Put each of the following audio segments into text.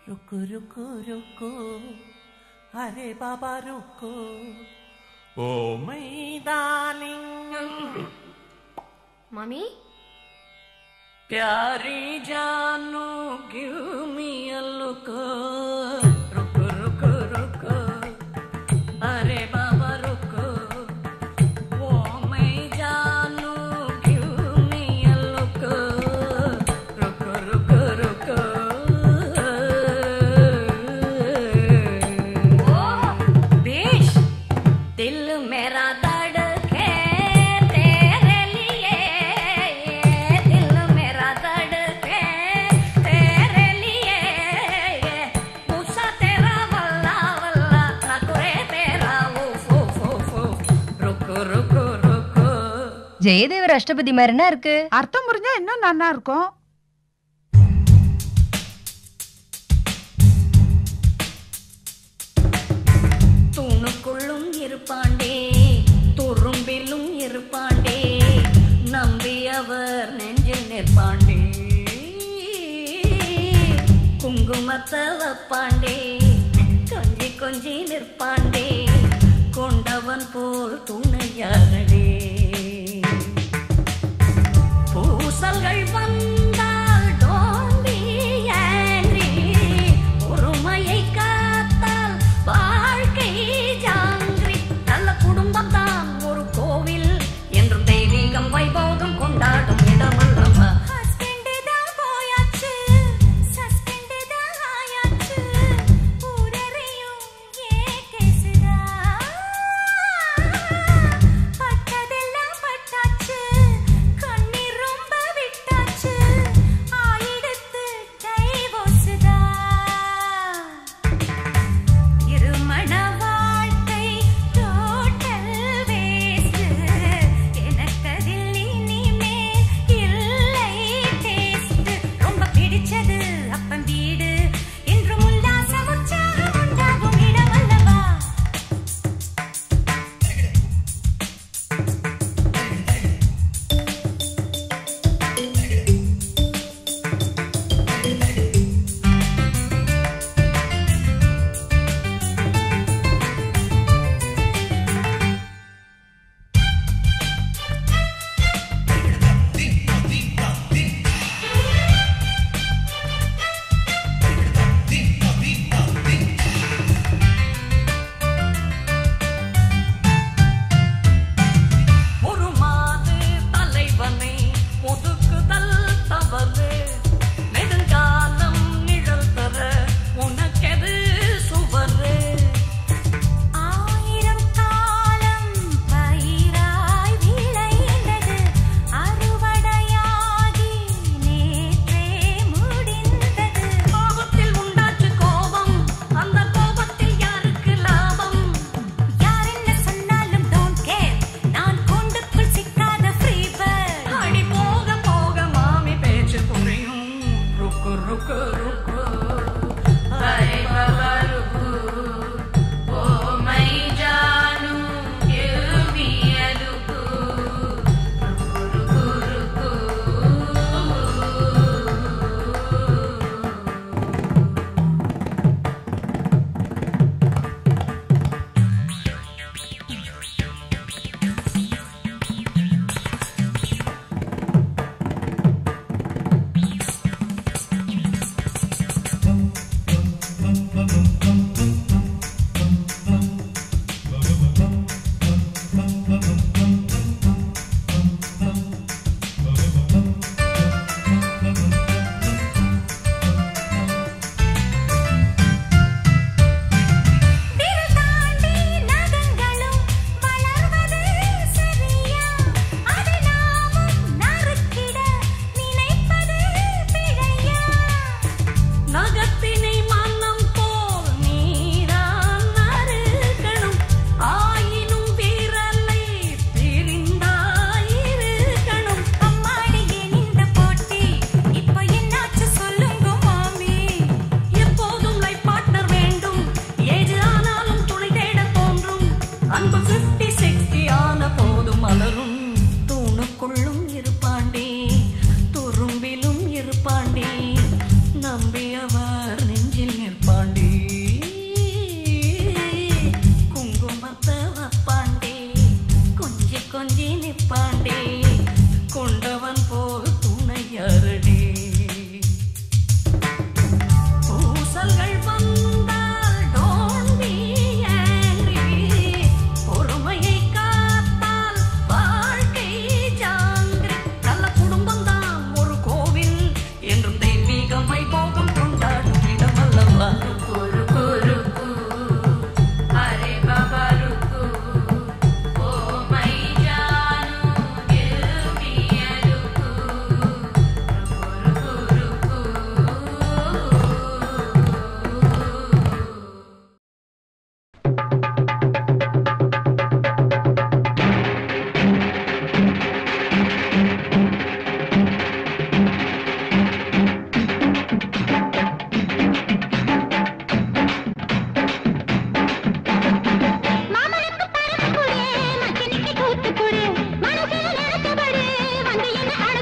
रुको रुको रुको अरे बाबा रुको ओ my darling Mommy? प्यारी जानू give me a look रुको रुको रुको अरे बाबा रुको ओ मैं जानू give me a look रुको रुको रुको बेश दिल मेरा धड़के तेरे लिए दिल मेरा धड़के तेरे लिए पूछा तेरा वल्ला वल्ला नकुरे तेरा उफ उफ उफ उफ रुको रुको रुको ஜெயதேவர் அஷ்டபதி மாதிரினா இருக்கு அர்த்தம் புரிஞ்சா இன்னும் நல்லா இருக்கும் தூணுக்குள்ளும் இருப்பாண்டே துரும்பிலும் இருப்பாண்டே நம்பி அவர் நெஞ்சில் நிற்பாண்டே குங்குமத்தை வைப்பாண்டே கொஞ்சி கொஞ்சி நிற்பாண்டே கொண்டவன் போல் துணையாகடே பூசல்கள் வந்தால் don't be angry. பொறுமையை காத்தால் வாழ்க்கை ஜாங்கிரி நல்ல குடும்பம் தான் ஒரு கோவில் என்றும் தெய்வீகம் வைபோகம் கொண்டாடும் இடம் அல்லவா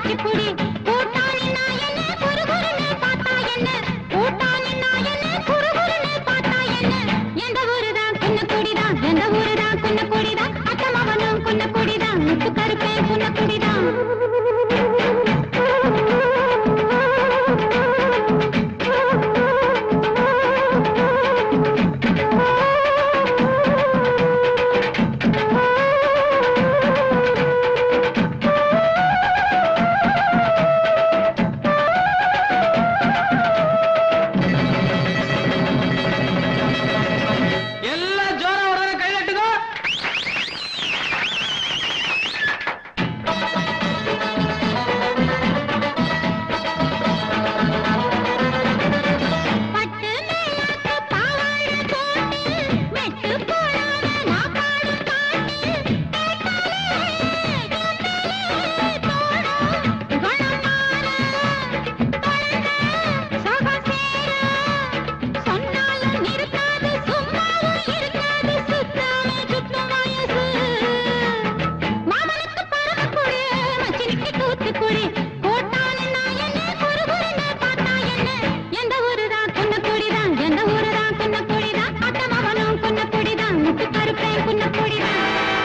குச்சிப்புடி கூட்டாளி நாயனே குறுகுறுன்னு பார்த்தா என்ன கூட்டாளி நாயனே குறுகுறுன்னு பார்த்தா என்ன எந்த ஊருதான் குன்னக்குடிதான் எந்த ஊருதான் குன்னக்குடிதான் அத்தமவனும் குன்னக்குடிதான் முத்து கருப்பே குன்னக்குடிதான் எல்லாம் ஜோரா ஒரு கை தட்டுங்க பட்டு மேலாக்கு பாவாடை போட்டு மெட்டு போடாத நான் பாடும் பாட்டு சொன்னாலும் இருக்காது சும்மாவும் இருக்காது சுத்தாமே சுத்தம் வயசு மாமனுக்கு பரமக்குடி மச்சினிக்கு தூத்துக்குடி போட்டாலும் நான் என்ன குறுகுறுன்னு பார்த்தா என்ன எந்த ஊருதான் குன்னக்குடிதான் எந்த ஊருதான் குன்னக்குடிதான் அத்தமவனும் குன்னக்குடிதான் முத்து கருப்பேன் குன்னக்குடிதான்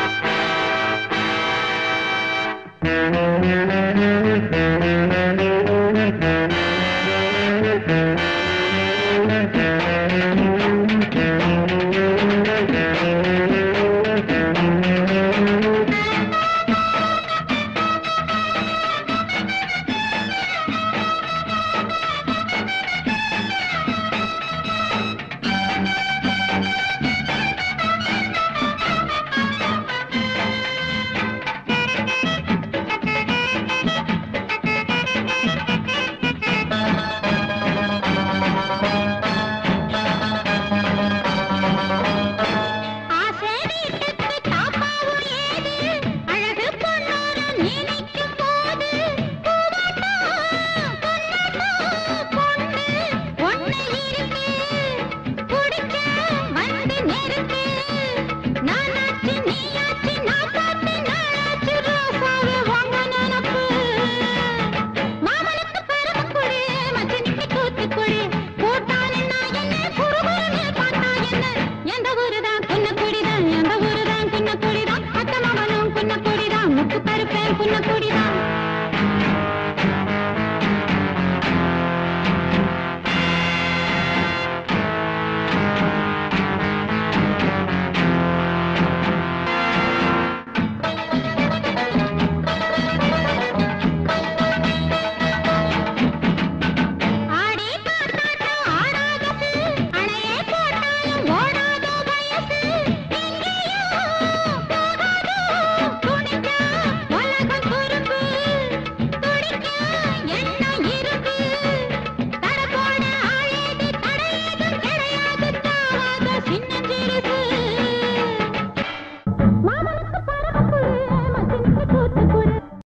ஆசை வீட்டுக்கு தாப்பாவும் ஏது அழகு பொண்ணோர நினைக்கும் போது பூவாட்டம், பொன்னாட்டம் பொண்ணு ஒண்ணு இருக்கு குடிக்க வந்து நெருக்கு நானாச்சு நீயாச்சு நான் பார்த்து நாளாச்சு ரோசாவே வாங்க நினப்பு மாமனுக்கு பரமக்குடி மச்சனுக்கு தூத்துக்குடி போட்டாலும் நான் என்ன குறுகுறுன்னு பார்த்தா என்ன எந்த ஊருதான் குன்னக்குடிதான் எந்த ஊருதான் குன்னக்குடிதான் அத்த மாமனும் குன்னக்குடிதான் முத்து கருப்பேன் குன்னக்குடிதான் ஆடி பார்த்தாட்டம் ஆடாதது அணையே போட்டாலும் ஓடாத வயசு எங்கேயோ போகாதோ துணிக்க உலகம் குறும்பு துடிக்க எண்ணம் இருக்கு தடபோட ஆளேது தடையேதும் கிடையாது தாவாத சின்னஞ்சிறுசு மாமனுக்கு பரமக்குடி மச்சனுக்கு தூத்துக்குடி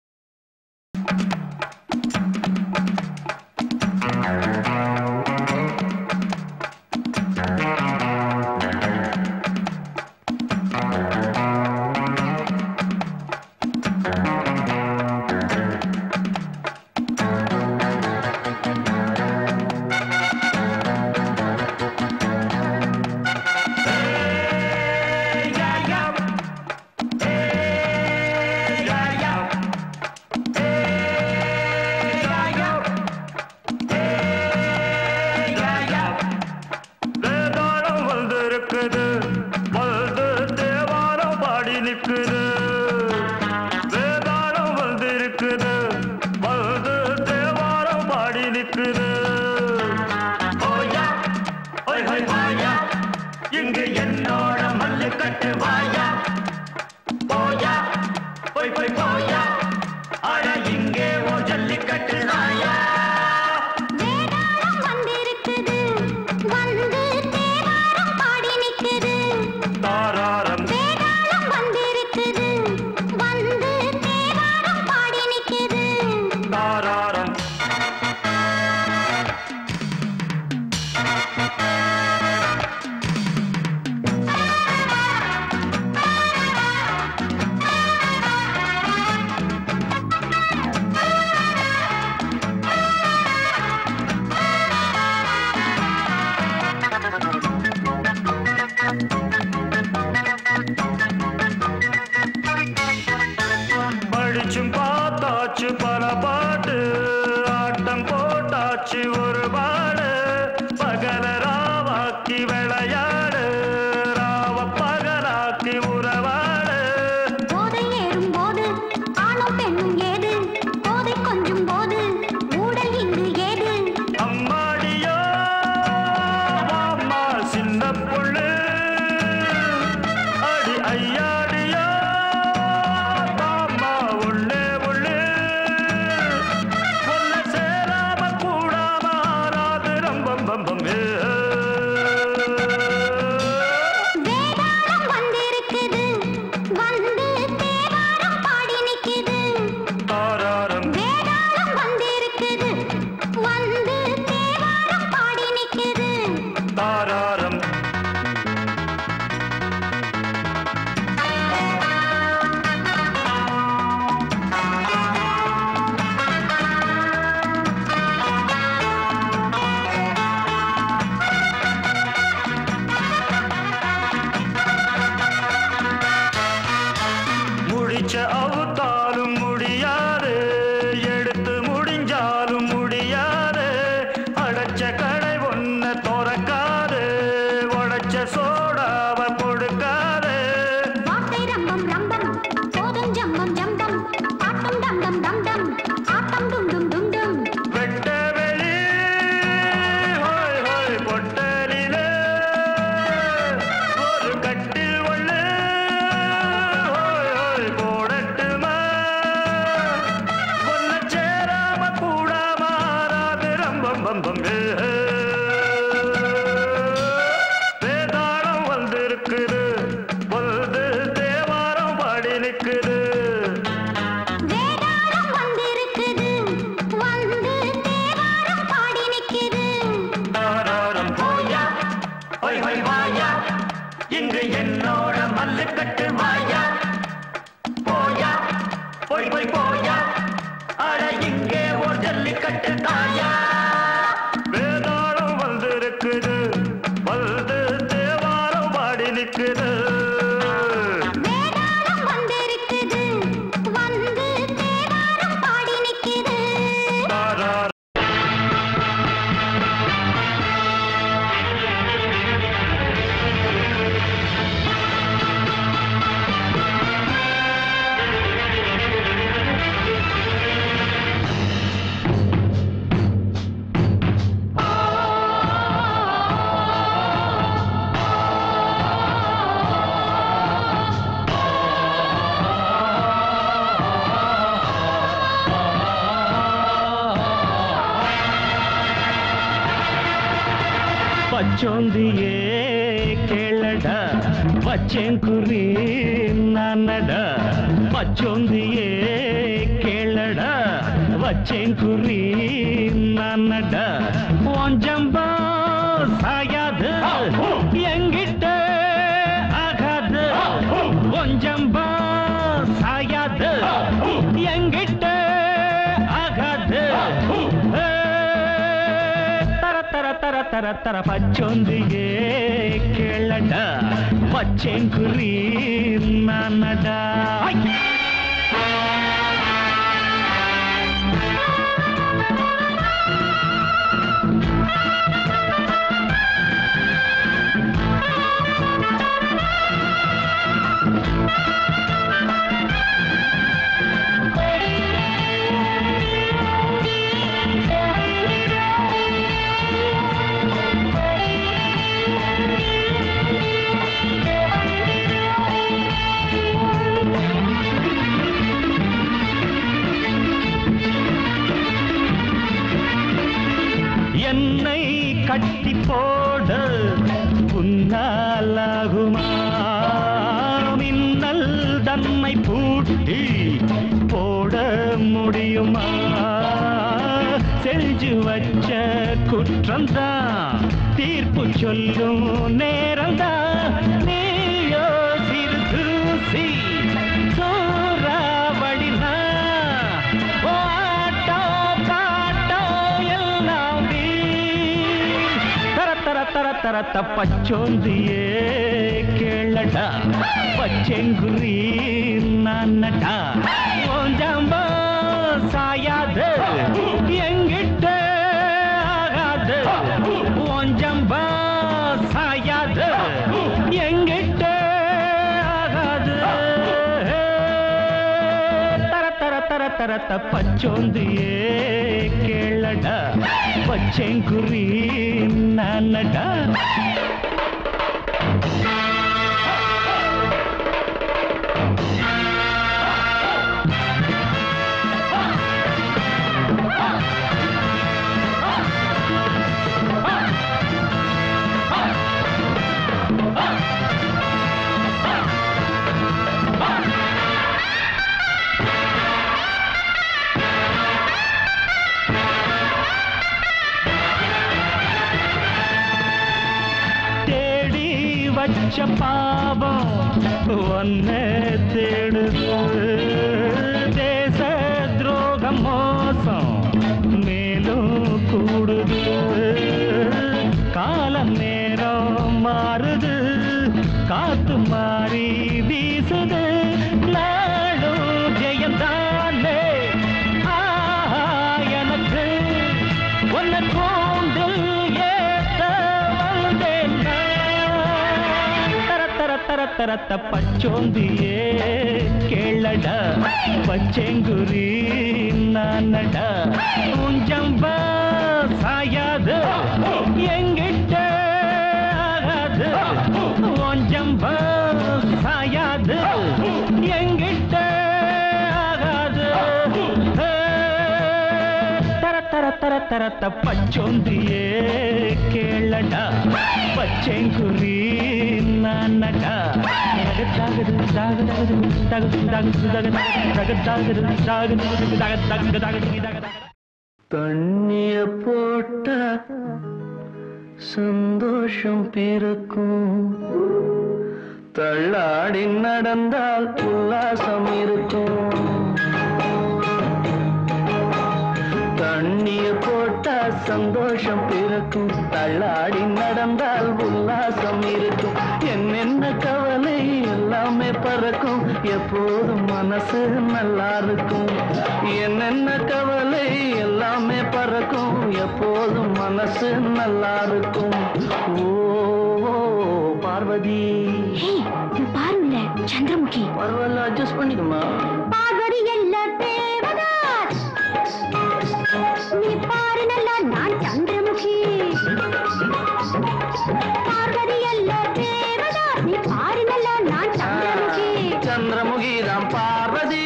வேதாளம் வந்திருக்குது வந்து தேவாரம் பாடி நிற்குது வேதாளம் வந்திருக்குது வந்து தேவாரம் பாடி நிற்குது ஓயா ஒய் ஹொய் வாயா இங்கு என்னோட மல்லு கட்டு வாயா போயா பொய் பொய் போயா அட இங்கே ஓ ஜல்லிக்கட்டு நாயா வேதாளம் வந்திருக்குது வந்து தேவாரம் பாடி நிக்குது தாராரம் வேதாளம் வந்திருக்குது வந்து தேவாரம் பாடி நிக்குது தாராரம் வச்சு ஒரு பாடு பகல ராவாக்கி விளையாடு ராவ பகலாக்கி உறவாடு போதை ஏறும் போது ஆணும் பெண்ணும் ஏது போதை கொஞ்சும் போது ஊடல் இங்கு ஏது அம்மாடியோ மாமா சின்ன புள்ளு அடி ஐயாடியோ மாமா உள்ளே உள்ளே ஒன்ன சேராம கூடாம ஆறாது ரம்பம் பம்பம் ஏ. வேதாளம் வந்திருக்குது வந்து தேவாரம் பாடி நிக்குது தாராரம் வேதாளம் வந்திருக்குது வந்து தேவாரம் பாடி நிக்குது தாராரம் முடிச்ச அவுத்தாலும் முடியாது எடுத்து முடிஞ்சாலும் முடியாது அடைச்ச கடை ஒன்ன திறக்காது உடைச்ச சோடாவ கொடுக்காது வார்த்தை ரம்பம் ரம்பம் போதும் ஜம்பம் ஜம்பம் ஆட்டம் டம் டம் டம் டம் ஆட்டம் டும் டும் டும் டும் வெட்ட வெளி ஹோய் ஹோய் பொட்டலிலே ஒரு கட்டில் ஒண்ணு ஹோய் ஹோய் போடட்டுமா ஒன்ன சேராம கூடாம ஆறாது ரம்பம் பம்பம் ஏ. வேதாளம் வந்திருக்குது பொழுது தேவாரம் பாடி நிக்குது வேதாளம் வந்திருக்குது வந்து தேவாரம் பாடி நிக்குது தாராரம் போயா ஹொய் ஹொய் வாயா இங்கு என்னோட மல்லுக்கட்டு வாயா போயா போய் போய் போயா அட இங்கே ஒரு ஜல்லிக்கட்டு தாயா வேதாளம் வந்திருக்குது வந்து தேவாரம் பாடி நிக்குது வேதாளம் வந்திருக்குது வந்து தேவாரம் பாடி நிக்குது தாராரம் பச்சோந்தியே கேளடா பச்சேங்குரி நானடா பச்சோந்தியே கேளடா வச்சேங்குரி நானடா ஒஞ்சம்பா சாயாது எங்கிட்ட ஆகாது ஒஞ்சம்பா சாயாது எங்கிட்ட ஆகாது ஏ, தர தர தர தர தர பச்சொந்தியே கேளடா பச்சேங்குரி நானடா ஐ! என்னை கட்டி போட உன்னாலாகுமா மின்னல் தன்னை பூட்டி போட முடியுமா செஞ்சு வச்ச குற்றம்தான் தீர்ப்பு சொல்லும் நேரம்தான் நீயோ சிறு தூசி சூறாவளினா ஆட்டோ பாட்டோ எல்லாம் நீ தர தர தர தர தப்பச்சோந்தியே கேளடா பச்செங்குரி நானடா ஓஞ்சாம்பா சாயாது எங்கிட்ட கொஞ்சம்பா சாயாது எங்கிட்ட ஆகாது தர தர தர தரத்த பச்சோந்தியே கேளடா பச்சைங்குறி நானடா தேடி வச்ச பாவம் ஒன்ன தேடுது தேச துரோக மோசம் மேலும் கூடுது காலம் நேரம் மாறுது காத்து மாறி வீசுது நாடும் ஜெயந்தானே ஆஹா எனக்கு உன்னை கூண்டில் ஏத்த வந்தேன் நான். தர தர தர தரத்த பச்சோந்தியே கேளடா பச்சைங்குறி நானடா உஞ்சம்பா சாயாது எங்கிட்ட ஆகாது ஒஞ்சம்பா சாயாது எங்கிட்ட ஆகாது தர தர தர தரத்த பச்சோந்தியே கேளடா பச்சைங்குறி நானடா தகதாகது தாகதாகது தகது தகது தகது தகதாகது தாகது தகது தகது தகது தகது தண்ணிய போட்ட சந்தோஷம் பிறக்கும் தள்ளாடி நடந்தால் உல்லாசம் இருக்கும் தண்ணிய போட்டா சந்தோஷம் பிறக்கும் தள்ளாடி நடந்தால் உல்லாசம் இருக்கும் என்னென்ன கவலை எல்லாமே பறக்கும் எப்போதும் மனசு நல்லா இருக்கும் என்னென்ன கவலை எல்லாமே பறக்கும் எப்போதும் மனசு நல்லா இருக்கும் ஓ பார்வதி பாருங்க சந்திரமுகி பரவாயில்ல அட்ஜஸ்ட் பண்ணிக்குமா பார்வதி எல்ல தேவதாஸ் நீ பாரு நல்லா நான் சந்திரமுகி பார்வதி எல்ல தேவதாஸ் நீ பாரு நல்லா நான் சந்திரமுகி சந்திரமுகி தான் பார்வதி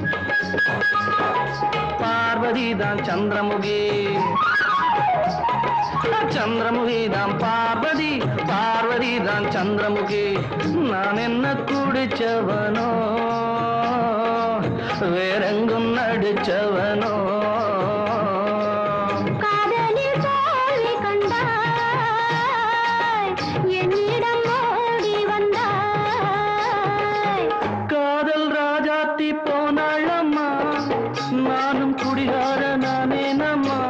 பார்வதி தான் சந்திரமுகி சந்திரமுகி தான் பார்வதி பார்வதி தான் சந்திரமுகி நான் என்ன குடிச்சவனோ வேறெங்கும் நடிச்சவனோ காதலில் தோல்வி கண்டாய் என்னிடம் ஓடி வந்தாய் காதல் ராஜாத்தி போனாளம்மா நானும் குடிகார நானேனம்மா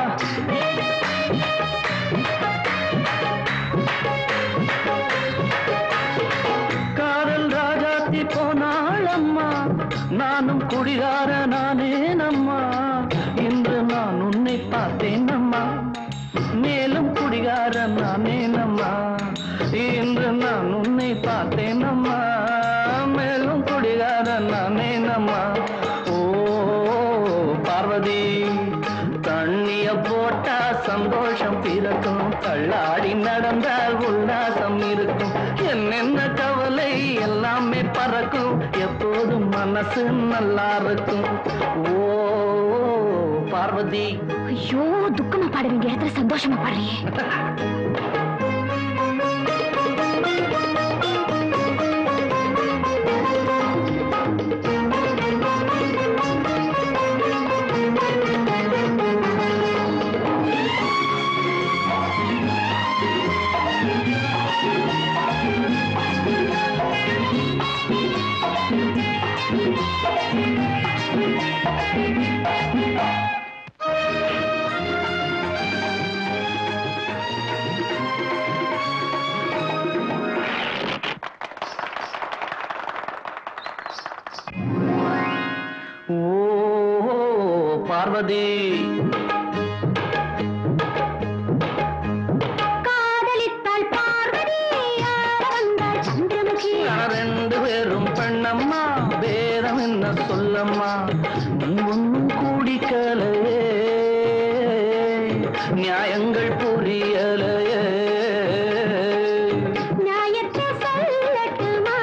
காதல் ராஜாத்தி போனாளம்மா நானும் குடிகார நானேனம்மா இன்று நான் உன்னை பார்த்தேனம்மா மேலும் குடிகார நானேனம்மா இன்று நான் உன்னை பார்த்தேனம்மா மேலும் குடிகார நானேனம்மா ஓ பார்வதி தண்ணிய போட்டா சந்தோஷம் பிறக்கும் தள்ளாடி நடந்தால் உல்லாசம் இருக்கும் என்னென்ன கவலை எல்லாமே பறக்கும் எப்போதும் மனசு நல்லா இருக்கும் ஓ பார்வதி ஐயோ துக்கமா பாட வேண்டிய இடத்துல சந்தோஷமா பாடுறியே ஓ பார்வதி நியாயங்கள் புரியலையே நியாயத்தை சொல்லட்டுமா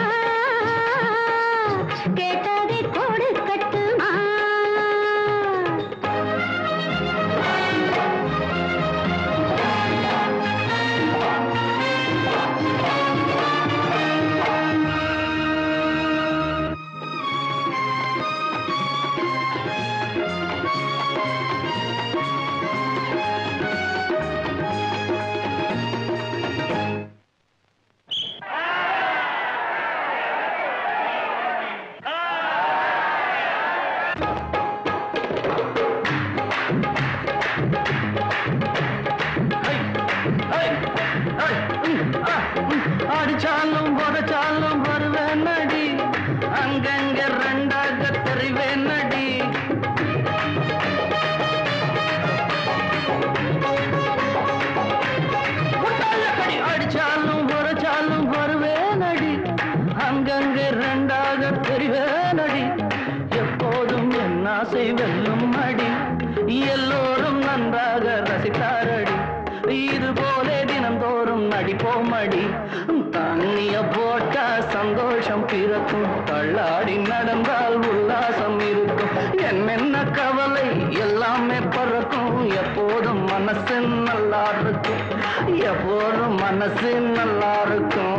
கேட்டதை கொடுக்கட்டுமா அடிச்சாலும் உடைச்சாலும் வருவேன் நடி அங்கங்க ரெண்டாக தெரிவேன் நடி முட்டாளக்கடி அடிச்சாலும் உடைச்சாலும் வருவேன் நடி அங்கங்க ரெண்டாக தெரிவேன் நடி எப்போதும் என் ஆசை வெல்லும் அடி எல்லோரும் நன்றாக ரசித்தாரடி இது போலே தினந்தோறும் நடிப்போம் அடி தண்ணிய போட்டா சந்தோஷம் பிறக்கும் தள்ளாடி நடந்தால் உல்லாசம் இருக்கும் என்னென்ன கவலை எல்லாமே பறக்கும் எப்போதும் மனசு நல்லா இருக்கும் எப்போதும் மனசு நல்லா இருக்கும்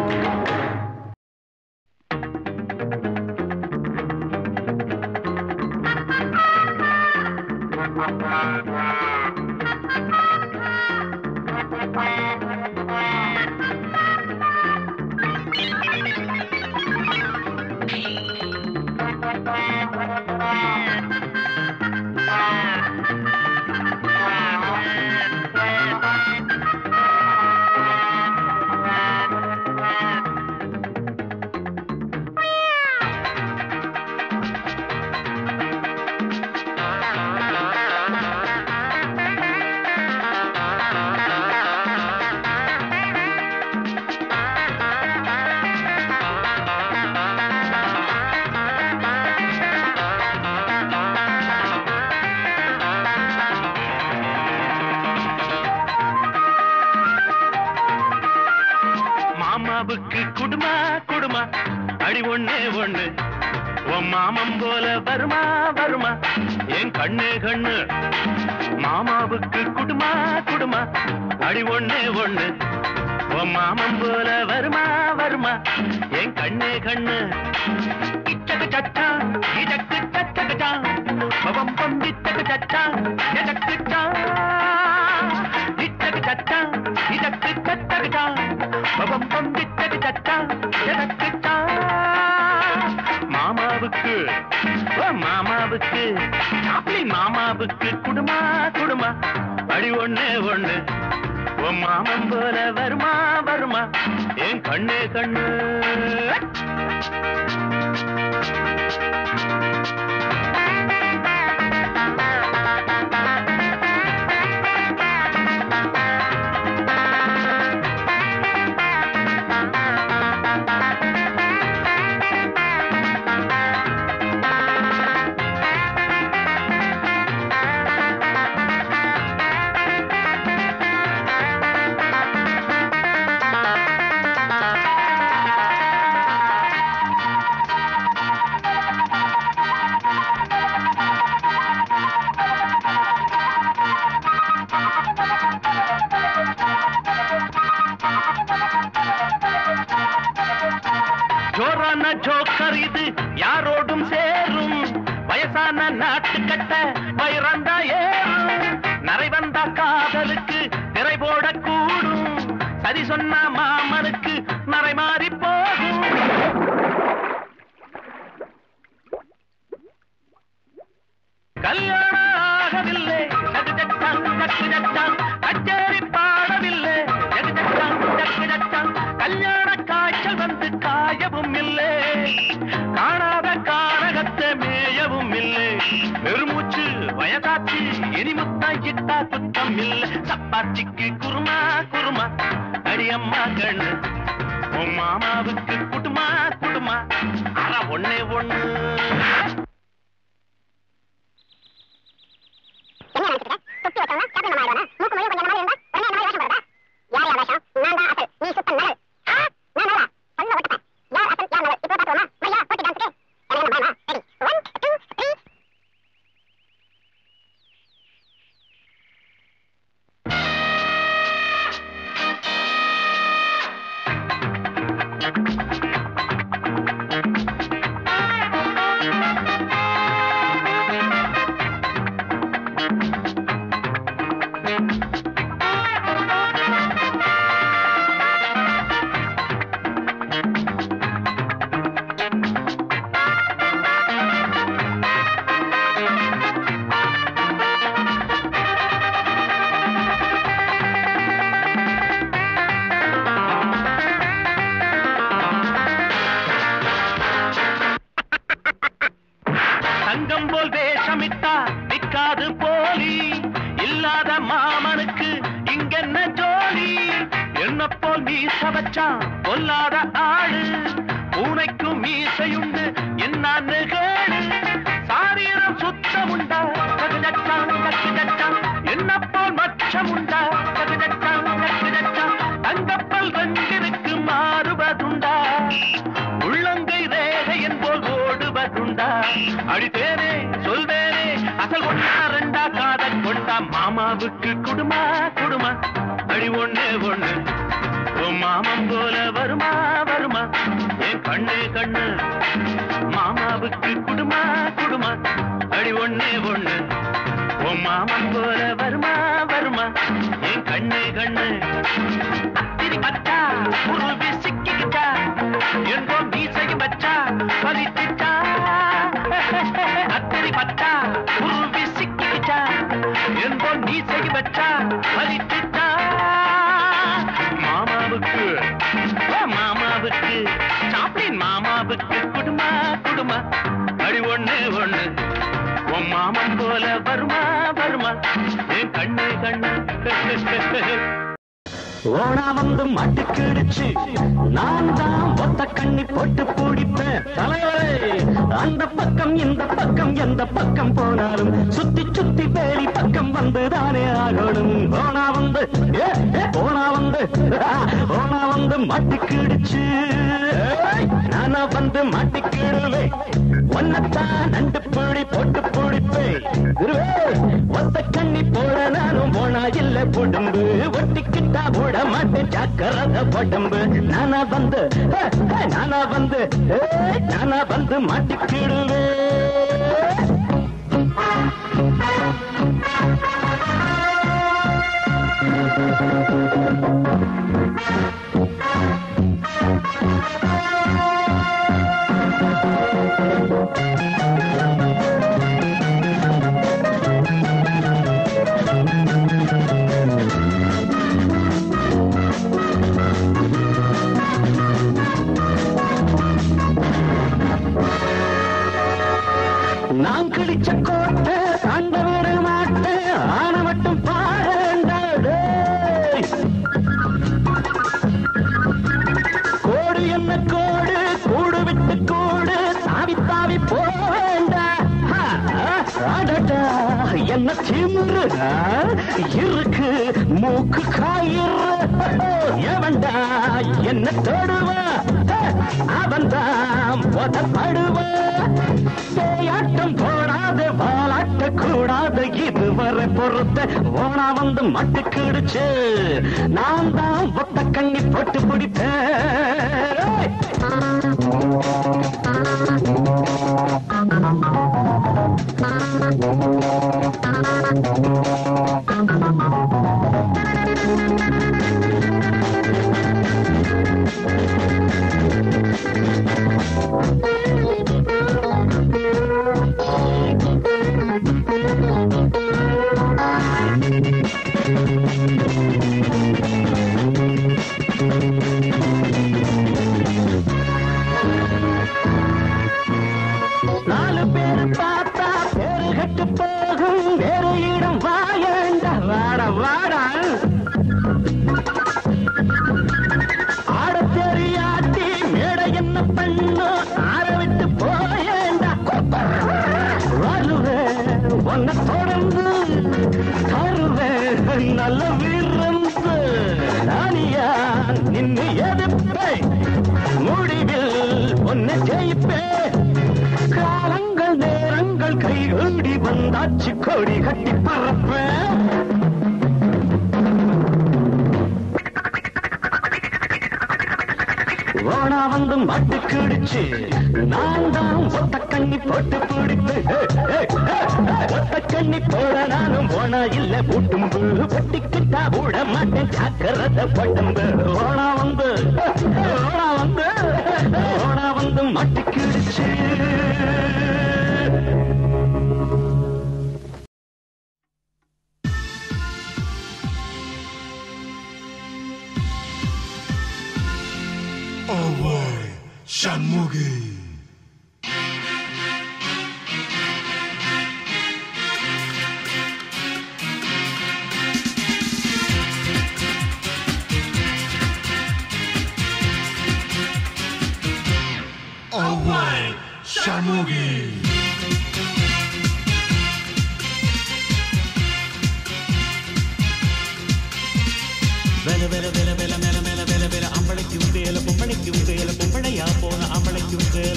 மாமாவுக்கு குடுமா குடுமா அடி ஒண்ணே ஒண்ணு உன் மாமன் போல வருமா வருமா என் கண்ணே கண்ணு மாமாவுக்கு குடுமா குடுமா அடி ஒண்ணே ஒண்ணு உன் மாமன் போல வருமா வருமா என் கண்ணே கண்ணு இச்சக்கு சச்சா இதக்கு சச்சகச்சா பவம் பந்தித்தக்கு சச்சா எதக்கு சா இச்சக்கு சச்சா இதக்கு சச்சகச்சா பவம் பந்தித்தக்கு சச்சா எதக்கு சா மாமாவுக்கு ஓ மாமாவுக்கு சாப்பிளி மாமாவுக்கு குடுமா குடுமா அடி ஒண்ணே ஒண்ணு உன் மாமன் போல வருமா வருமா என் கண்ணே கண்ணு ஜோரான ஜோக்கர் இது யாரோடும் சேரும் வயசான நாட்டுக்கட்ட வயிறந்தா ஏறும் நரை வந்தா காதலுக்கு திரை போடக்கூடும் சரி சொன்ன மாமனுக்கு நரை மாறி போகும் கல்யாணம் ஆகவில்லை ஜகுஜட்டான் ஜக்குஜட்டான் கச்சேரி பாடவில்லை ஜகுஜட்டான் ஜக்குஜட்டான் கல்யாண காய்ச்சல் வந்து காயவும் இல்லை காணாத காரகத்தை மேயவும் இல்லை பெருமூச்சு வயதாச்சு இனி முத்தாயிட்டா குத்தம் இல்லை சப்பாத்திக்கு குருமா குருமா அடியம்மா கண்ணு உன் மாமாவுக்கு குடுமா குடுமா அற ஒண்ணே ஒண்ணு என்ன நினைச்சுக்கிட்ட? தொட்டு வச்சவனா சாப்பிட மாட்டானா மூக்கு மொழிய கொஞ்சம் மீச வச்சான் கொல்லாத ஆளு பூனைக்கும் மீசையுண்டு என்னான்னு கேளு சாரீரம் சுத்தமுண்டா ககுதட்டான் ககுதட்டான் என்ன போல் மச்சமுண்டா ககுதட்டான் ககுதட்டான் தங்கப்பல் ரெண்டிற்கு மாறுவதுண்டா உள்ளங்கை ரேகையன் போல் ஓடுவதுண்டா அடித்தேனே சொல்வேனே அசல் ஒன்னா ரெண்டா காதல் கொண்டா மாமாவுக்கு குடுமா குடுமா அடி ஒண்ணு ஒண்ணு உன் மாமன் போல வருமா வருமா என் கண்ணு கண்ணு மாமாவுக்கு குடுமா குடுமா அடி ஒண்ணு ஒண்ணு உன் மாமன் போல வருமா வருமா என் கண்ணு கண்ணு அத்திரி பச்சா உருவி சிக்கிக்கிட்டா எங்கோ மீசையும் வச்சா பலிச்சிட்டா அத்திரி பச்சா உருவி சிக்கிக்கிட்டா எங்கோ மீசையும் வச்சா பலிச்சிட்டா மாமாவுக்கு ஓ மாமாவுக்கு சாப்பிளின் மாமாவுக்கு குடுமா குடுமா அடி ஒண்ணு ஒண்ணு உன் மாமன் போல வருமா வருமா என் கண்ணு கண்ணு ஓனா வந்து மாட்டுக்கிடுச்சு நான் தான் ஒத்த கண்ணி போட்டு பிடிப்பேன் தலைவரே அந்த பக்கம் இந்த பக்கம் எந்த பக்கம் போனாலும் சுத்தி சுத்தி வேலி பக்கம் வந்து தானே ஆகணும் ஓனா வந்து ஏ, ஏ, ஓனா வந்து ஓனா வந்து மாட்டுக்கிடுச்சு ஏய், நானா வந்து மாட்டிக்கிடுவேன் ஒன்னத்தான் நண்டு பிடி போட்டு பிடிப்பேன் குருவே, ஒத்த கண்ணி போட நானும் போனா இல்ல புடும்பு ஒட்டிக்கிட்டா போட மாட்டேன் ஜாக்கிரத உடம்பு நானா வந்து ஹே, ஹே, நானா வந்து ஏய், நானா வந்து மாட்டிக்கிடுவேன் நான் கிழிச்ச கோட்டை தாண்ட விட மாட்டேன் ஆன மட்டும் பாடண்டாடு கோடு என்ன கோடு கூடு விட்டு கூடு தாவி தாவி போவேண்டா ஹா, அடடா, என்ன திமிரு ஆ? இருக்கு மூக்கு காயிரு எவன்டா என்ன தொடுவா அவன்தான் போதப்படுவா பேயாட்டம் போடாது வாலாட்ட கூடாது இதுவரை பொறுத்த ஓனா வந்து மட்டுக்கிடுச்சு நான் தான் ஒத்த கண்ணி போட்டு பிடிப்பேன் நாலு பேர் பார்த்தா பேரு கட்டு போகும் வேறு இடம் வாயண்டா வாட வாடா ஆட தெரியாட்டி மேடை என்ன பண்ணு ஆற விட்டு போயேண்டா வருவேன் உன்னை தொடர்ந்து தருவேன் நல்ல விருந்து நானியா நின்னு எதிர்ப்பேன் முடிவில் ஒன்னு ஜெயிப்பேன் காலங்கள் நேரங்கள் கைகூடி வந்தாச்சு கொடி கட்டி பறப்பேன் ஓனா வந்து மாட்டு கிடிச்சு நான் தான் ஒத்த கண்ணி போட்டு பிடிப்பு ஒத்த கண்ணி போட நானும் ஓனா இல்ல பூட்டும்பு ஒட்டிக்கிட்டா விட மாட்டேன் ஜாக்கிரத பட்டம்பு ஓனா வந்து ஓனா வந்து ஓனா வந்து மாட்டு கிடிச்சு Envoy Shanmugi. Shanmugi. வேல வேல வேல வேல மேல மேல வேல வேல அம்பளைக்கும் வேல பொம்பளைக்கும் வேல பொம்பளையா போன அம்பளைக்கும் வேல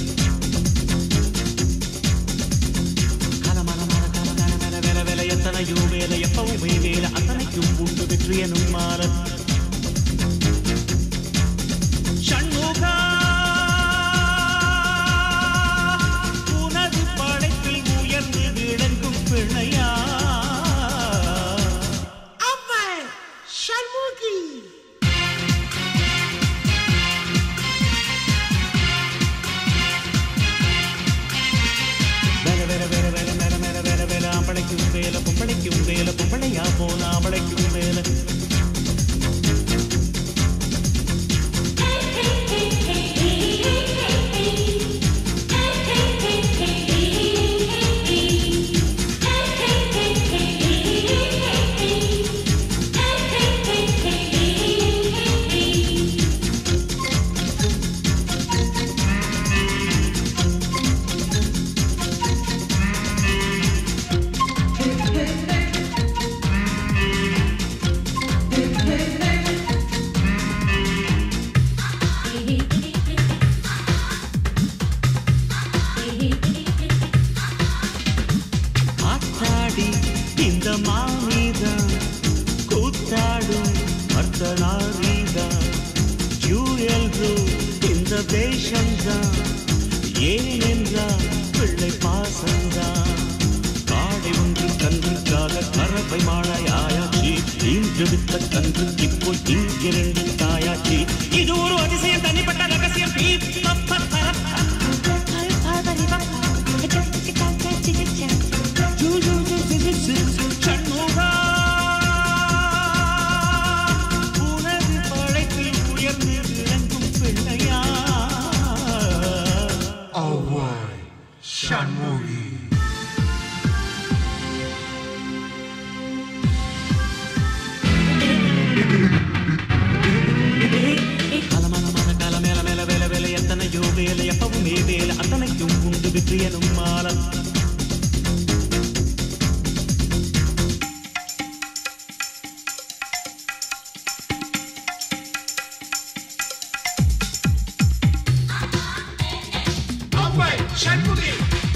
கலமல மல கல கல மேல வேல வேல எத்தனையோ வேல எப்பவுமே வேல அத்தனைக்கும் உண்டு வெற்றி எனும் மாற ஷண்முகா உனது படைப்பில் உயர்ந்து விளங்கும் பிள்ளையா வேல வேல வேல வேல மேல மேல வேல வேல ஆம்பளைக்கும் வேல பொம்பளைக்கும் வேல பொம்பளையா போன ஆம்பளைக்கும் வேல ஆத்தாடி இந்த மாமிதான் கூத்தாடும் அர்த்தநாரிதான் ஜூயல்ரு இந்த தேசம்தான் ஏனென்றால் பிள்ளை பாசம்தான் காடை ஒன்று கன்றுக்காக கறவை மாழையாயாச்சு இன்று வித்த கன்று இப்போ இங்கிரண்டு தாயாச்சு இது ஒரு அதிசயம் தனிப்பட்ட ரகசியம் பீ, பப்ப, பரப்ப. சண்முகா, உனது படைப்பில் உயர்ந்து விளங்கும் பிள்ளையா Alright. Shanmugi. கலமலமான கல மேல மேல வேல வேலை எத்தனையோ வேலை எப்பவுமே வேலை அத்தனைக்கும் உண்டு வெற்றி எனும் மாலம் Alright. Shanmugi.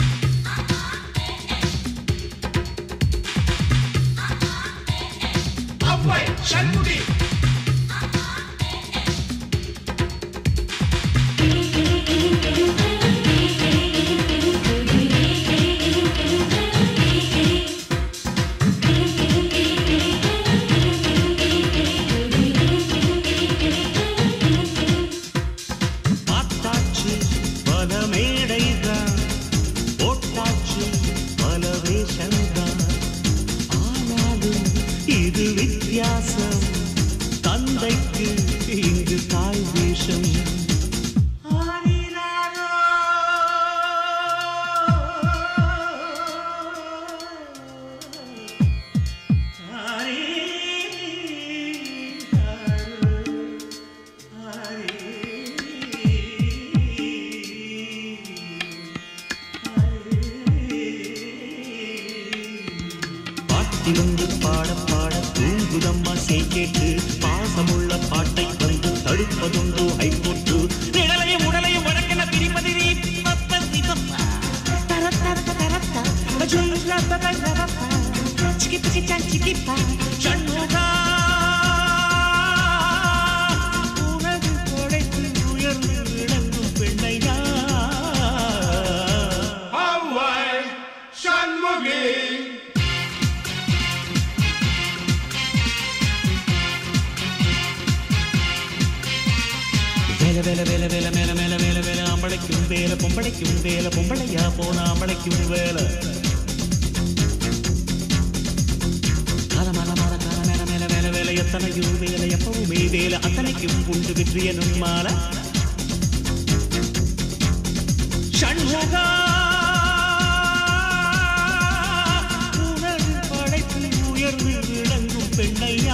Alright. Shanmugi. பார்த்தாச்சு பல மேடைதான் போட்டாச்சு பல வேஷம்தான் ஆனாலும் இது வித்தியாசம் தந்தைக்கு இங்கு தாய் வேஷம் பாட்டிலொன்று பாட பாட தூங்குதம்மா செய் கேட்டு பாசமுள்ள பாட்டை வந்து தடுப்பதுண்டோ ஹைகோர்ட்டு நிழலையும் உடலையும் வழக்கென பிரிப்பது நீ பப்ப நீ பப்பா. சண்முகா, உனது படைப்பில் உயர்ந்து விளங்கும் பெண்ணையா Alright. Shanmugi. வேல வேல வேல வேல மேல மேல மேல வேல ஆம்பளைக்கும் வேல பொம்பளைக்கும் வேல பொம்பளையா போன ஆம்பளைக்கும் வேல கால மல மல கால மேல மேல மேல வேல எத்தனையோ வேலை எப்பவுமே வேலை அத்தனைக்கும் உண்டு வெற்றி எனும் மால ஷண்முகா உனது படைப்பில் உயர்ந்து விளங்கும் பெண்ணையா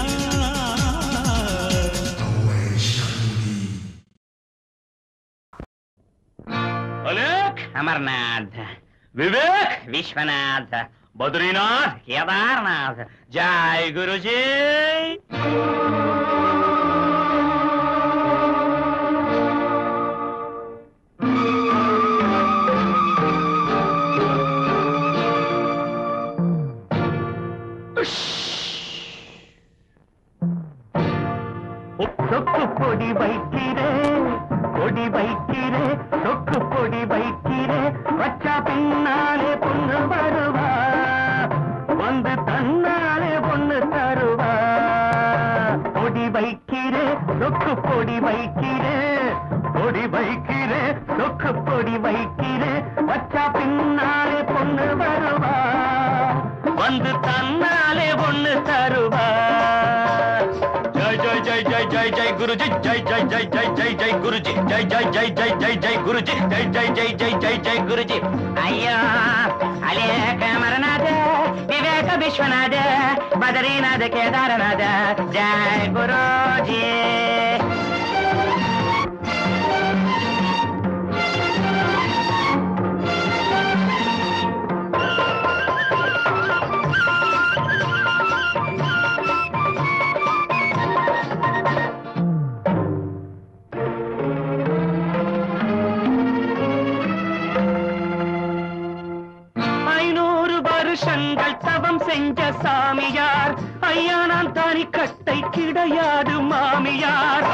அலேக் அமர்நாத் விவேக் விஸ்வநாத் பத்ரிநாத் கேதார்நாத் ஜாய் குருஜி தொக்கு பொடி வைக்கிறே கொடி வைக்கிறே தொக்கு பொடி வைக்கிறே வச்சா பின்னாலே பொண்ணு வருவா வந்து தன்னாலே பொண்ணு தருவா பொடி வைக்கிறே தொக்கு பொடி வைக்கிறே பொடி வைக்கிறே தொக்கு பொடி வைக்கிறே வச்சா பின்னாலே பொண்ணு வருவா வந்து தன்னாலே பொண்ணு தருவா ஜெய் ஜெய் ஜெய் ஜெய் ஜெய் ஜெய் குருஜி ஜெய் ஜெய் ஜெய் ஜெய் ஜெய் ஜெய் குருஜி ஜெய் ஜெய் ஜெய் ஜெய் ஜெய் ஜெய் குருஜி ஜெய் ஜெய் ஜெய் ஜெய் ஜெய் ஜெய் குருஜி ஐயா அலேக அமரநாத விவேக விஸ்வநாத பத்ரிநாத கேதாரநாத ஜாய் குருஜி ஐநூறு வருஷங்கள் தவம் செஞ்ச சாமியார் ஐயா நான் தனி கட்டை கிடையாது மாமியார்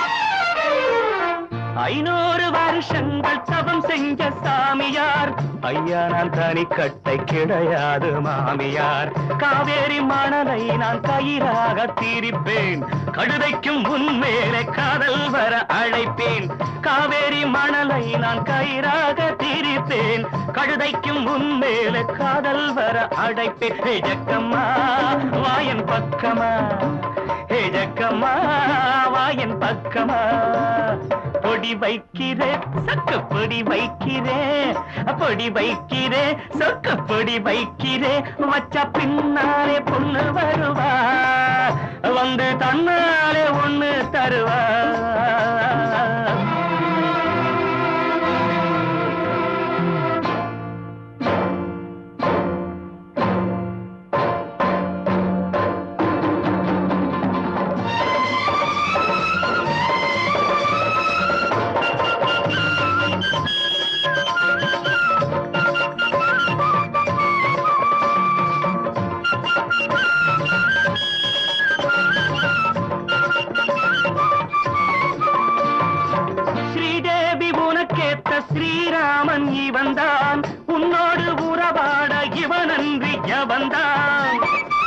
ஐநூறு வருஷங்கள் தவம் செஞ்ச சாமியார் ஐயா நான் தனி கட்டை கிடையாது மாமியார் காவேரி மணலை நான் கயிறாக தீரிப்பேன் கழுதைக்கும் உன்மேலே காதல் வர அழைப்பேன் காவேரி மணலை நான் கயிறாக தீரிப்பேன் கழுதைக்கும் உன்மேலே காதல் வர அழைப்பேன் ஹே ஜக்கம்மா வாயன் பக்கமா ஹே ஜக்கம்மா வாயன் பக்கமா பொடி வைக்கிறே சக்கு பொடி வைக்கிறே பொடி வைக்கிறே சொக்கு பொடி வைக்கிறே வச்ச பின்னாலே பொண்ணு வருவா வந்து தன்னாலே ஒண்ணு தருவா ஸ்ரீதேவி உனக்கேத்த ஸ்ரீராமன் இவன்தான் உன்னோடு உறவாட இவனன்றி எவன்தான்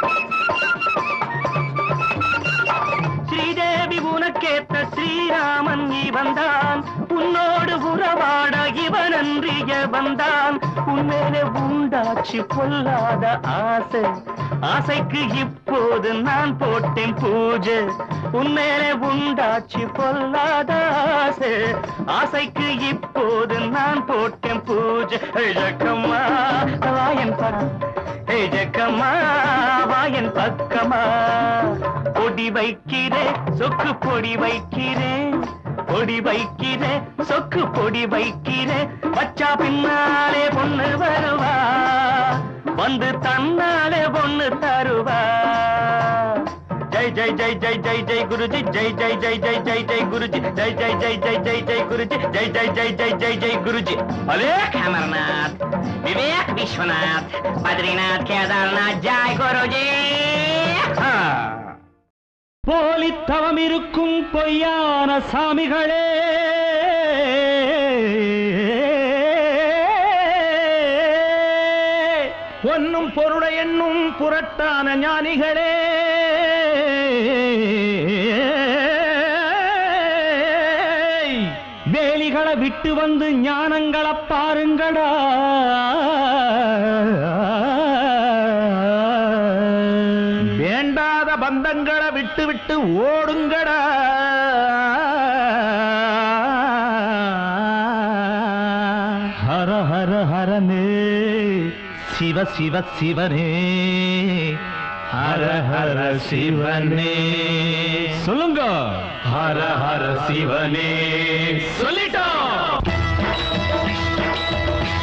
ஸ்ரீதேவி உனக்கேத்த ஸ்ரீராமன் இவன்தான் உன்னோடு உறவாட இவனன்றி எவன்தான் உன்மேலே உண்டாச்சு பொல்லாத ஆசை ஆசைக்கு இப்போது நான் போட்டேன் பூஜை உன்மேலே உண்டாச்சு பொல்லாத ஆசை ஆசைக்கு இப்போது நான் போட்டேன் பூஜை ஜக்கம்மா வாயன் பா ஹே ஜக்கம்மா வாயன் பக்கமா பொடி வைக்கிறே சொக்கு பொடி வைக்கிறே பொடி வைக்கிறே சொக்கு பொடி வைக்கிறே வச்சா பின்னாலே பொண்ணு வருவா வந்து தன்னாலே பொண்ணு தருவா ஜெய் ஜெய் ஜெய் ஜெய் ஜெய் ஜெய் குருஜி ஜெய் ஜெய் ஜெய் ஜெய் ஜெய் ஜெய் குருஜி ஜெய் ஜெய் ஜெய் ஜெய் ஜெய் ஜெய் குருஜி ஜெய் ஜெய் ஜெய் ஜெய் ஜெய் ஜெய் குருஜி அலேக் அமர்நாத் விவேக் விஸ்வநாத் பத்ரிநாத் கேதார்நாத் ஜாய் குருஜி போலித்தவம் இருக்கும் பொய்யான சாமிகளே பொன்னும் பொருளை எண்ணும் புரட்டான ஞானிகளே வேலிகளை விட்டு வந்து ஞானங்களை பாருங்கடா வேண்டாத பந்தங்களை விட்டு விட்டு ஓடுங்கடா ஹர ஹர ஹரனே சிவ சிவ சிவனே ஹர ஹர சிவனே சொல்லுங்க ஹர ஹர சிவனே சொல்லிட்டோம்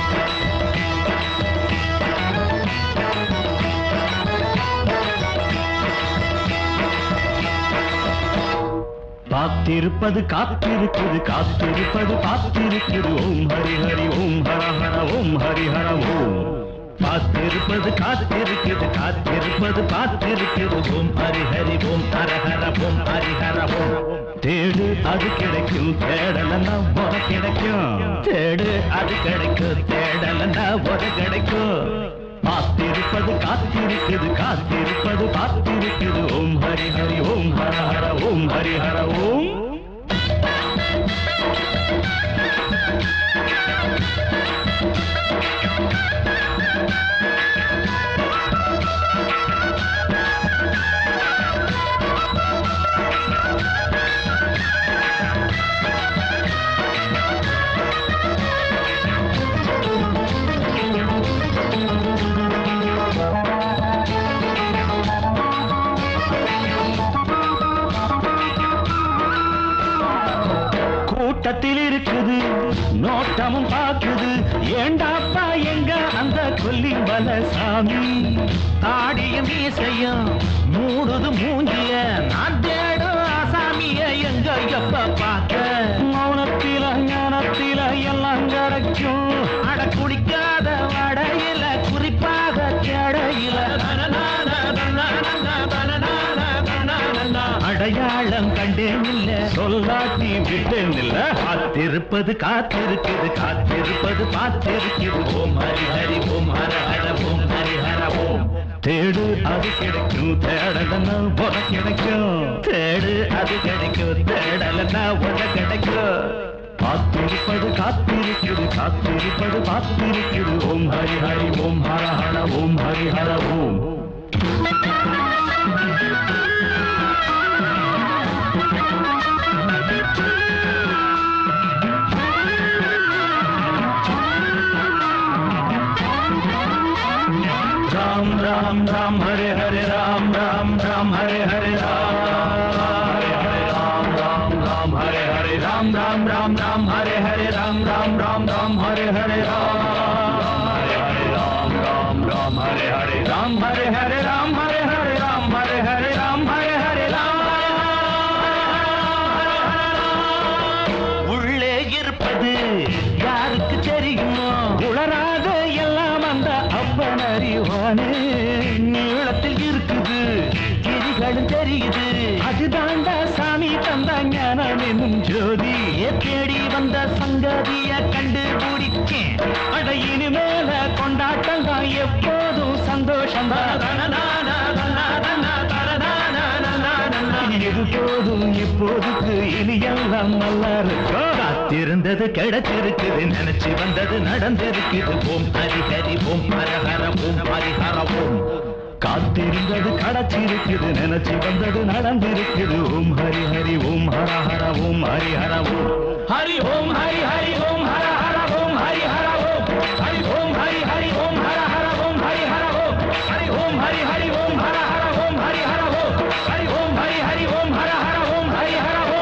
காத்திருப்பது காத்திருக்குது காத்திருப்பது காத்திருக்குது ஓம் ஹரி ஹரி ஓம் ஹர ஹர ஓம் ஹரி ஹர ஓம் காத்திருப்பது காத்திருக்குது காத்திருப்பது காத்திருக்குது ஓம் ஹரி ஹரி ஓம் ஹர ஹர ஓம் ஹரி ஹர ஓம் தேடு அது கிடைக்கும் தேடலன்னா ஒரு கிடைக்கும் தேடு அது கிடைக்கும் தேடலன்னா ஒரு கிடைக்கும் காத்திருப்பது காத்திருக்குது காத்திருப்பது காத்திருக்குது ஓம் ஹரி ஹரி ஓம் ஹர ஹர ஓம் ஹரி ஹர ஓம் கூட்டத்தில் இருக்குது நோட்டமும் பார்க்குது ஏண்டாப்பா எங்க அந்த கொல்லி சாமி தாடியும் மீசையும் மூடுது மூஞ்சிய நான் தேடும் ஆசாமிய எங்க எப்ப பார்க்க மௌனத்தில ஞானத்தில எல்லாம் கிடைக்கும் அட குடிக்காத வடையில குறிப்பாக தேடையில அடையாளம் கண்டேன் இல்ல சொல்லாட்டி விட்டேன் இல்ல காத்திருப்பது காத்திருக்குது காத்திருப்பது பார்த்திருக்குது ஓம் ஹரி ஹரி ஓம் ஹர ஹர ஓம் ஹரி ஹர ஓம் தேடு அது கிடைக்கும் தேடலன்னா உன கிடைக்கும் தேடு அது கிடைக்கும் தேடலன்னா உன கிடைக்கும் காத்திருப்பது காத்திருக்குது காத்திருப்பது பார்த்திருக்குது ஓம் ஹரி ஹரி ஓம் ஹர ஹர ஓம் ஹரி ஹர ஓம் राम राम राम हरे हरे राम राम राम हरे हरे राम हरे हरे राम राम राम हरे हरे राम राम राम राम हरे हरे राम राम राम राम हरे हरे राम हरे हरे राम राम राम हरे हरे राम हरे हरे राम हरे हरे राम हरे हरे राम हरे हरे राम உள்ளே இருப்பது யாருக்கு தெரியுமோ உளராத எல்லாம் அந்த அப்பன் அறிவானே நீளத்தில் இருக்குது கிரிகளும் தெரியுது அதுதாண்டா சாமி தந்த ஞானம் என்னும் ஜோதி தேடி வந்த சங்கதிய கண்டுபிடிச்சேன் அட இனிமேல கொண்டாட்டம் தான் எப்போதும் சந்தோஷம் இது போதும் இப்போதுக்கு இனி எல்லாம் நல்லா இருக்கும் காத்திருந்தது கிடைச்சிருக்குது நினைச்சு வந்தது நடந்திருக்குது ஓம் ஹரி ஹரி ஓம் ஹர ஹர ஓம் ஹரி ஹர ஓம் காத்திருந்தது கிடைச்சிருக்குது நினைச்சு வந்தது நடந்திருக்குது ஓம் ஹரி ஹரி ஓம் ஹர ஹர ஓம் ஹரி ஹர ஓம் ஹரி ஓம் ஹரி ஹரி ஓம் ஹர ஹர ஓம் ஹரி ஹர ஓம் ஹரி ஓம் ஹரி ஹரி ஓம் ஹர ஹர ஓம் ஹரி ஹர ஓம் ஹரி ஓம் ஹரி ஹரி ஓம் ஹர ஹர ஓம் ஹரி ஹர ஓம் ஹரி ஓம் ஹரி ஹரி ஓம் ஹர ஹர ஓம் ஹரி ஹர ஓம்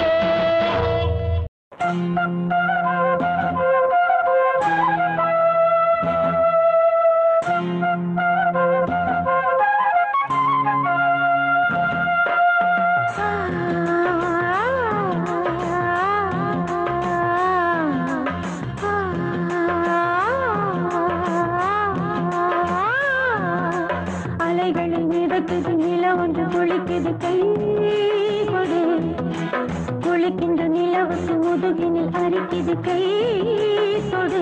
அலைகளில் மிதக்குது நில ஒன்று குளிக்குது கை கொடு குளிக்கின்ற நிலவுக்கு முதுகினில் அரிக்குது கை கொடு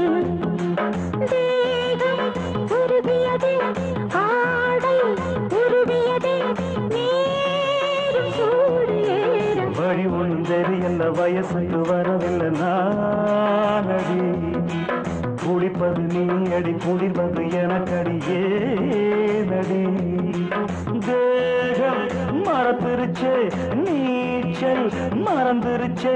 தேகம் உருகியதே ஆடை உருவியதே நீரும் சூடு ஏற வழி ஒன்றும் தெரியல வயசுக்கு வரவில்லை நானடி குளிப்பது நீ அடி குளிர்வது எனக்கடி ஏனடி தேகம் மறந்துருச்சே நீச்சல் மறந்துருச்சே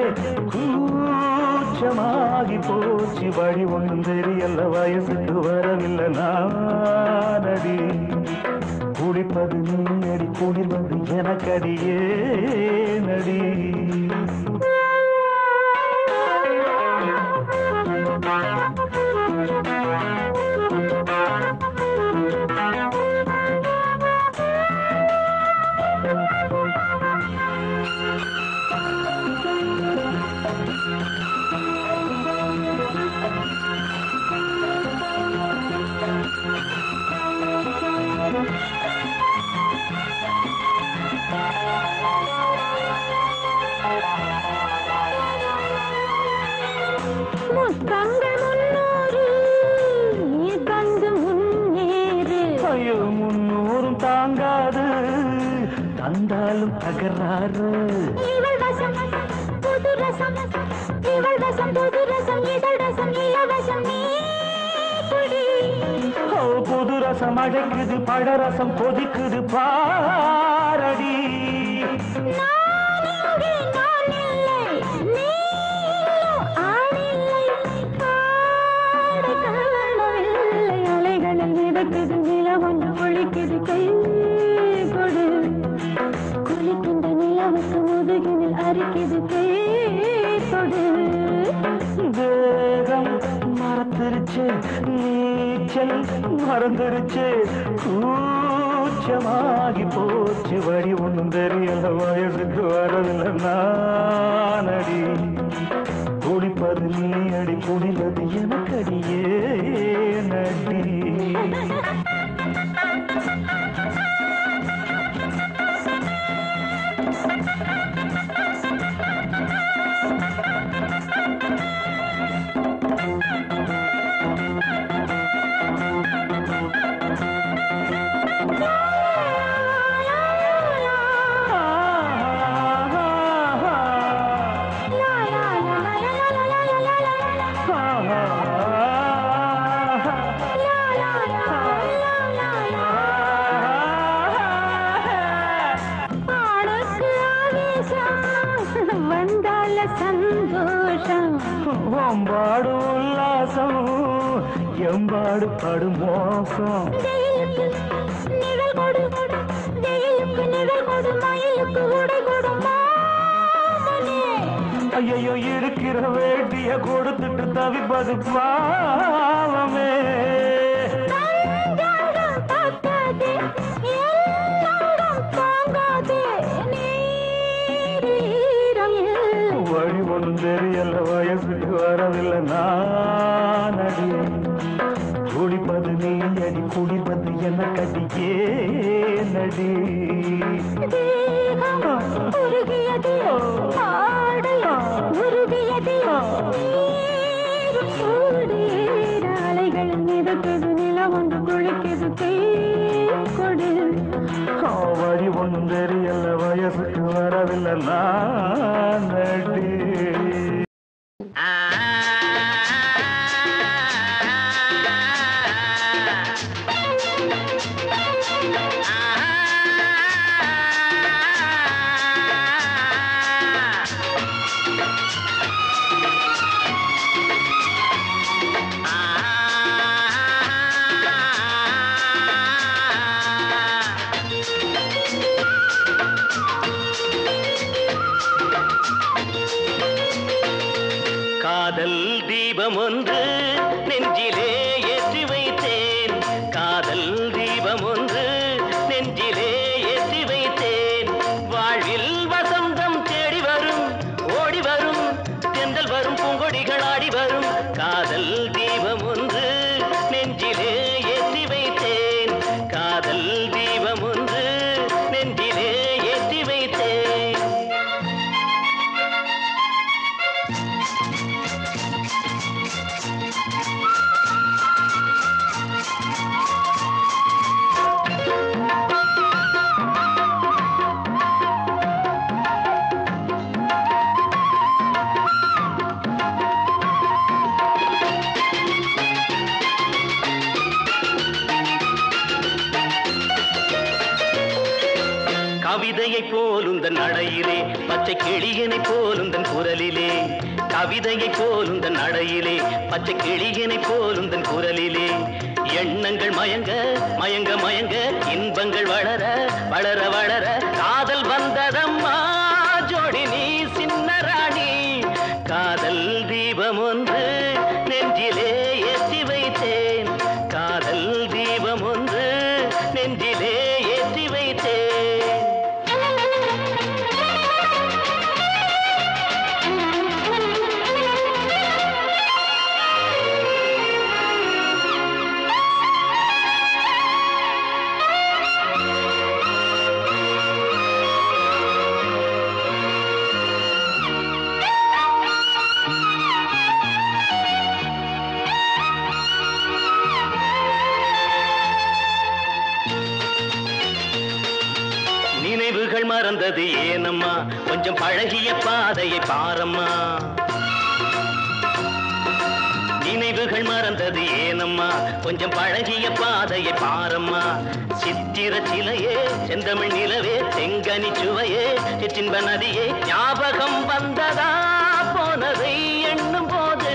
கூச்சமாகி போச்சு வழி ஒன்றும் தெரியல வயசுக்கு வரவில்லை நானடி குளிப்பது நீ அடி குளிர்வது எனக்கடியே நடி தந்தாலும் தகராறு இவள் வசம் புது ரசம் இவள் வசம் புது ரசம் இதழ் ரசம் இலவசம் நீ குடி ஓ, புது ரசம் அழைக்குது பழரசம் கொதிக்குது பாரடி நான் இங்கே நான் இல்லை நீ ஆள் இல்லை ஆடை காணவில்லை அலைகளில் மிதக்குது நிலவொன்று ஒழிக்குது கை கொடு குளிக்கின்ற நிலவுக்கு முதுகினில் அரிக்குது கை கொடு வேகம் மறந்துருச்சு நீச்சல் மறந்துருச்சு கூச்சமாகி போச்சு வழி ஒன்றும் தெரியல வயசுக்கு வரவில்லை நானடி குடிப்பது நீ அடி குடிவது எனக்கடியே நடி ஆளுக்கு ஆவேசம் வந்தால சந்தோஷம் வம்பாடு உல்லாசம் எம்பாடு படுமோசம் வெயிலுக்கு நிழல் கொடு வெயிலுக்கு நிழல் கொடு மயிலுக்கு உடை கொடு மாமனே ஐயோ இருக்கிற வேட்டிய கொடுத்துட்டு தவிப்பது பாவமே தஞ்சாடம் தாக்காதே எல்லாரும் தாங்காதே நீரம் இல்லை வழி ஒன்றும் தெரியல வயசுக்கு வரவில்லை நானடி குடிப்பது நீ அடி குடிப்பது என்ன கடியே நடி தேகம் உருகியது ஆடை உருகியது நீரும் சூடேற அலைகள் மிதக்குது நிலவொன்று குளிக்குது கை கொடு ஆ, வழி ஒன்றும் தெரியல வயசுக்கு வரவில்லை நானடி காதல் தீபம் ஒன்று நெஞ்சிலே ஏற்றி வைத்தேன் காதல் தீபம் ஒன்று நெஞ்சிலே ஏற்றி வைத்தேன் வாழ்வில் வசந்தம் தேடி வரும் ஓடி வரும் தென்றல் வரும் பூங்கொடிகள் ஆடி வரும் காதல் தீபம் ஒன்று நெஞ்சிலே ஏற்றி வைத்தேன் காதல் தீபம் ஒன்று நெஞ்சிலே ஏற்றி வைத்தேன் கவிதையைப் போலுந்தன் நடையிலே பச்சை கிளியனைப் போலுந்தன் குரலிலே கவிதையைப் போலுந்தன் நடையிலே பச்சை கிளியனைப் போலுந்தன் குரலிலே எண்ணங்கள் மயங்க மயங்க மயங்க இன்பங்கள் வளர வளர வளர காதல் வந்ததம்மா ஜோடி நீ சின்ன ராணி காதல் தீபம் ஒன்று நெஞ்சிலே ஏற்றி வைத்தேன் காதல் தீபம் ஒன்று நெஞ்சிலே ஏற்றி வைத்தேன் ஆ நினைவுகள் மறந்தது ஏனம்மா கொஞ்சம் பழகிய பாதையை பாரம்மா நினைவுகள் மறந்தது ஏனம்மா கொஞ்சம் பழகிய பாதையை பாரம்மா சித்திர சிலையே செந்தமிழ் நிலவே செங்கனி சுவையே சிற்றின்ப நதியே ஞாபகம் வந்ததா போனதை எண்ணும் போது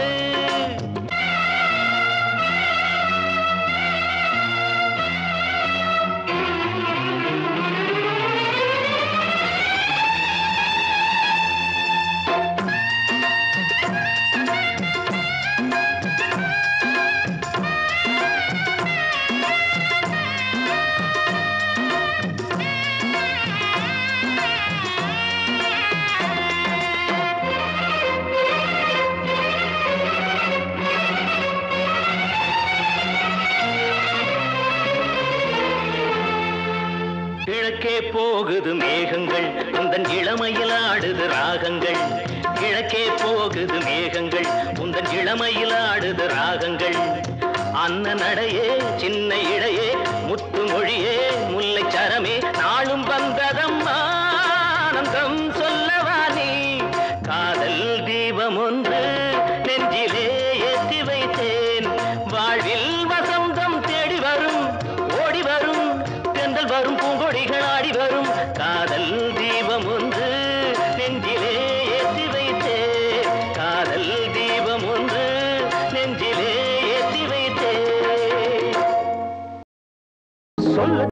கிழக்கே போகுது மேகங்கள் உந்தன் இளமையில் ஆடுது ராகங்கள் கிழக்கே போகுது மேகங்கள் உந்தன் இளமையில் ஆடுது ராகங்கள் அன்ன நடையே சின்ன இடையே முத்து மொழியே முல்லை சரமே நாளும் வந்ததம்மா ஆனந்தம் சொல்லவா நீ காதல் தீபம் ஒன்று நெஞ்சிலே ஏற்றி வைத்தேன் வாழ்வில் வசந்தம் தேடி வரும் ஓடி வரும் தென்றல் வரும் பூங்கொடிகள் ஆடி வரும் காதல் தீபம் ஒன்று நெஞ்சிலே ஏற்றி வைத்தேன் காதல் தீபம் ஒன்று நெஞ்சிலே ஏற்றி வைத்தேன் சொல்ல